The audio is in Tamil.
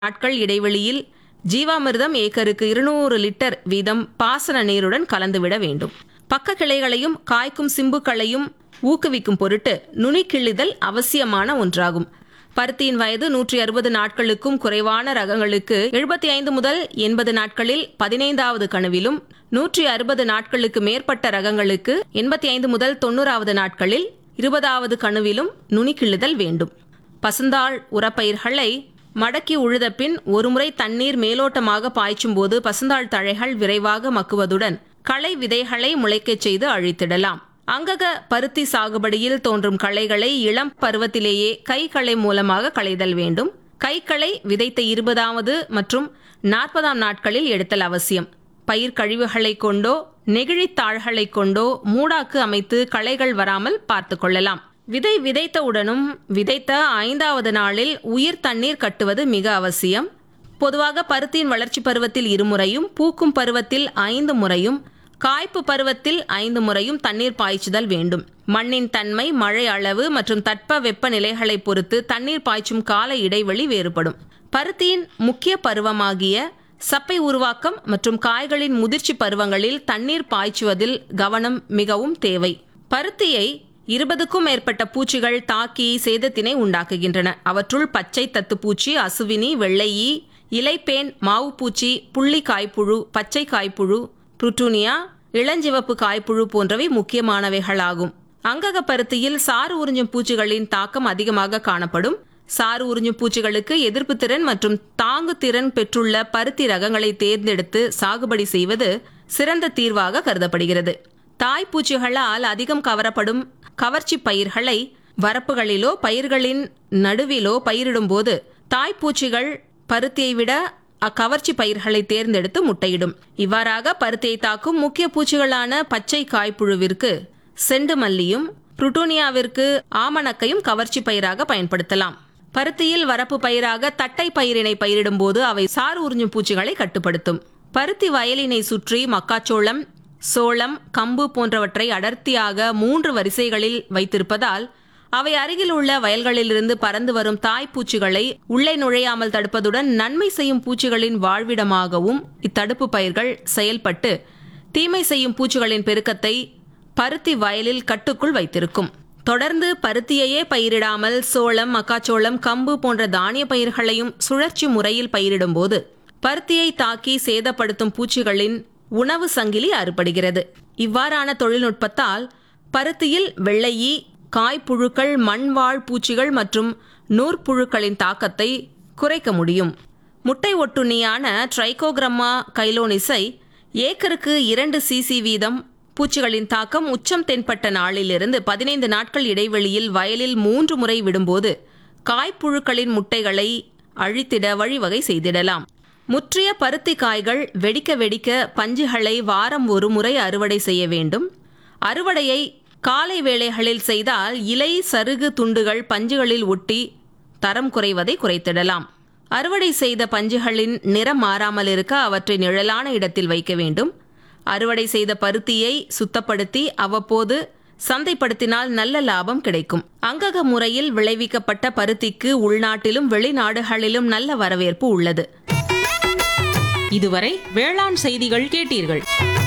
நாட்கள் இடைவெளியில் ஜீவாமிர்தம் ஏக்கருக்கு இருநூறு லிட்டர் வீதம் பாசன நீருடன் கலந்துவிட வேண்டும் பக்க கிளைகளையும் காய்க்கும் சிம்புக்களையும் ஊக்குவிக்கும் பொருட்டு நுனி கிள்ளுதல் அவசியமான ஒன்றாகும் பருத்தியின் வயது நூற்றி அறுபது நாட்களுக்கும் குறைவான ரகங்களுக்கு எழுபத்தி ஐந்து முதல் எண்பது நாட்களில் பதினைந்தாவது கணுவிலும் நூற்றி அறுபது நாட்களுக்கு மேற்பட்ட ரகங்களுக்கு எண்பத்தி ஐந்து முதல் தொண்ணூறாவது நாட்களில் இருபதாவது கணுவிலும் நுனி கிள்ளுதல் வேண்டும் பசுந்தாள் உரப்பயிர்களை மடக்கி உழுத பின் ஒருமுறை தண்ணீர் மேலோட்டமாக பாய்ச்சும் போது பசுந்தாள் தழைகள் விரைவாக மக்குவதுடன் களை விதைகளை முளைக்கச் செய்து அழித்திடலாம் அங்கக பருத்தி சாகுபடியில் தோன்றும் களைகளை இளம் பருவத்திலேயே கைகளை மூலமாக களைதல் வேண்டும் கைகளை விதைத்த இருபதாவது மற்றும் நாற்பதாம் நாட்களில் எடுத்தல் அவசியம் பயிர் கழிவுகளை கொண்டோ நெகிழித் தாள்களை கொண்டோ மூடாக்கு அமைத்து களைகள் வராமல் பார்த்து கொள்ளலாம் விதை விதைத்தவுடனும் விதைத்த ஐந்தாவது நாளில் உயிர் தண்ணீர் கட்டுவது மிக அவசியம் பொதுவாக பருத்தியின் வளர்ச்சி பருவத்தில் இருமுறையும் பூக்கும் பருவத்தில் ஐந்து முறையும் காய்ப்பு பருவத்தில் ஐந்து முறையும் தண்ணீர் பாய்ச்சுதல் வேண்டும் மண்ணின் தன்மை மழை அளவு மற்றும் தட்ப வெப்ப நிலைகளை பொறுத்து தண்ணீர் பாய்ச்சும் கால இடைவெளி வேறுபடும் பருத்தியின் முக்கிய பருவமாகிய சப்பை உருவாக்கம் மற்றும் காய்களின் முதிர்ச்சி பருவங்களில் தண்ணீர் பாய்ச்சுவதில் கவனம் மிகவும் தேவை பருத்தியை இருபதுக்கும் மேற்பட்ட பூச்சிகள் தாக்கி சேதத்தினை உண்டாக்குகின்றன அவற்றுள் பச்சை தத்துப்பூச்சி அசுவினி வெள்ளையி இலைப்பேன் மாவுப்பூச்சி புள்ளி காய்ப்புழு பச்சை காய்ப்புழு புருட்டூனியா இளஞ்சிவப்பு காய்ப்புழு போன்றவை முக்கியமானவைகளாகும் அங்கக பருத்தியில் சாறு உறிஞ்சும் பூச்சிகளின் தாக்கம் அதிகமாக காணப்படும் சாறு உறிஞ்சும் பூச்சிகளுக்கு எதிர்ப்பு திறன் மற்றும் தாங்கு திறன் பெற்றுள்ள பருத்தி ரகங்களை தேர்ந்தெடுத்து சாகுபடி செய்வது சிறந்த தீர்வாக கருதப்படுகிறது தாய்ப்பூச்சிகளால் அதிகம் கவரப்படும் கவர்ச்சி பயிர்களை வரப்புகளிலோ பயிர்களின் நடுவிலோ பயிரிடும்போது தாய்ப்பூச்சிகள் பருத்தியை விட அக்கவர்ச்சி பயிர்களை தேர்ந்தெடுத்து முட்டையிடும் இவ்வாறாக பருத்தியை தாக்கும் முக்கிய பூச்சிகளான பச்சை காய்ப்புழுவிற்கு செண்டு மல்லியும் புருட்டோனியாவிற்கு ஆமணக்கையும் கவர்ச்சி பயிராக பயன்படுத்தலாம் பருத்தியில் வரப்பு பயிராக தட்டை பயிரினை பயிரிடும்போது அவை சாறு உறிஞ்சும் பூச்சிகளை கட்டுப்படுத்தும் பருத்தி வயலினை சுற்றி மக்காச்சோளம் சோளம் கம்பு போன்றவற்றை அடர்த்தியாக மூன்று வரிசைகளில் வைத்திருப்பதால் அவை அருகில் உள்ள வயல்களிலிருந்து பறந்து வரும் தாய்ப்பூச்சிகளை உள்ளே நுழையாமல் தடுப்பதுடன் நன்மை செய்யும் பூச்சிகளின் வாழ்விடமாகவும் இத்தடுப்பு பயிர்கள் செயல்பட்டு தீமை செய்யும் பூச்சிகளின் பெருக்கத்தை பருத்தி வயலில் கட்டுக்குள் வைத்திருக்கும் தொடர்ந்து பருத்தியையே பயிரிடாமல் சோளம் மக்காச்சோளம் கம்பு போன்ற தானிய பயிர்களையும் சுழற்சி முறையில் பயிரிடும்போது பருத்தியை தாக்கி சேதப்படுத்தும் பூச்சிகளின் உணவு சங்கிலி அறுபடுகிறது இவ்வாறான தொழில்நுட்பத்தால் பருத்தியில் வெள்ளையி காய்ப்புழுக்கள் மண்வாழ் பூச்சிகள் மற்றும் நூற்புழுக்களின் தாக்கத்தை குறைக்க முடியும் முட்டை ஒட்டுண்ணியான ட்ரைகோகிரம்மா கைலோனிஸை ஏக்கருக்கு இரண்டு சிசி வீதம் பூச்சிகளின் தாக்கம் உச்சம் தென்பட்ட நாளிலிருந்து பதினைந்து நாட்கள் இடைவெளியில் வயலில் மூன்று முறை விடும்போது காய்ப்புழுக்களின் முட்டைகளை அழித்திட வழிவகை செய்திடலாம் முற்றிய பருத்தி காய்கள் வெடிக்க வெடிக்க பஞ்சுகளை வாரம் ஒரு முறை அறுவடை செய்ய வேண்டும் அறுவடையை காலை வேளைகளில் செய்தால் இலை சருகு துண்டுகள் பஞ்சுகளில் ஒட்டி தரம் குறைவதை குறைத்திடலாம் அறுவடை செய்த பஞ்சுகளின் நிறம் மாறாமல் இருக்க அவற்றை நிழலான இடத்தில் வைக்க வேண்டும் அறுவடை செய்த பருத்தியை சுத்தப்படுத்தி அவ்வப்போது சந்தைப்படுத்தினால் நல்ல லாபம் கிடைக்கும் அங்கக முறையில் விளைவிக்கப்பட்ட பருத்திக்கு உள்நாட்டிலும் வெளிநாடுகளிலும் நல்ல வரவேற்பு உள்ளது இதுவரை வேளாண் செய்திகள் கேட்டீர்கள்